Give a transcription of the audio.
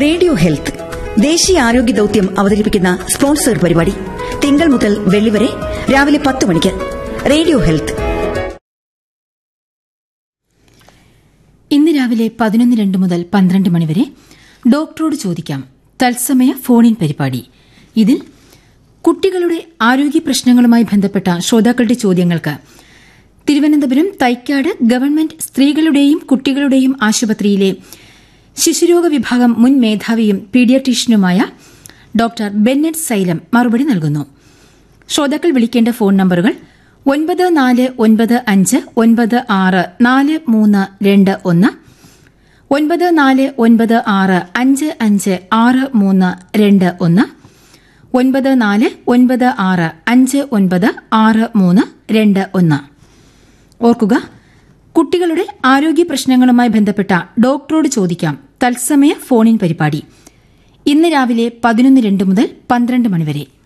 radio health ദേശീയ ആരോഗ്യ ദൌത്യം അവതരിപ്പിക്കുന്ന സ്പോൺസർ പരിപാടി തിങ്കൾ മുതൽ വെള്ളി വരെ രാവിലെ പത്ത് മണിക്ക് റേഡിയോ ഹെൽത്ത് ഇന്ന് രാവിലെ പതിനൊന്ന് രണ്ട് മുതൽ പന്ത്രണ്ട് മണിവരെ ഡോക്ടറോട് ചോദിക്കാം തത്സമയ ഫോണിൻ പരിപാടി ഇതിൽ കുട്ടികളുടെ ആരോഗ്യ പ്രശ്നങ്ങളുമായി ബന്ധപ്പെട്ട ശ്രോതാക്കളുടെ ചോദ്യങ്ങൾക്ക് തിരുവനന്തപുരം തൈക്കാട് ഗവൺമെന്റ് സ്ത്രീകളുടെയും കുട്ടികളുടെയും ആശുപത്രിയിലെ ശിശുരോഗ വിഭാഗം മുൻ മേധാവിയും പീഡിയാട്രീഷ്യനുമായ ഡോക്ടർ ബെന്നറ്റ് സൈലം മറുപടി നൽകുന്നു ശ്രോതാക്കൾ വിളിക്കേണ്ട ഫോൺ നമ്പറുകൾ ഒൻപത് നാല് ഒൻപത് അഞ്ച് ഒൻപത് ആറ് നാല് മൂന്ന് രണ്ട് ഒന്ന് ഒൻപത് നാല് ഒൻപത് ആറ് അഞ്ച് അഞ്ച് ആറ് മൂന്ന് രണ്ട് ഒന്ന് ഒൻപത് നാല് ഒൻപത് ആറ് അഞ്ച് ഒൻപത് ആറ് മൂന്ന് രണ്ട് ഒന്ന് ഓർക്കുക കുട്ടികളുടെ ആരോഗ്യ പ്രശ്നങ്ങളുമായി ബന്ധപ്പെട്ട ഡോക്ടറോട് ചോദിക്കാം തത്സമയ ഫോണിൻ പരിപാടി ഇന്ന് രാവിലെ പതിനൊന്ന് രണ്ട് മുതൽ പന്ത്രണ്ട് മണിവരെ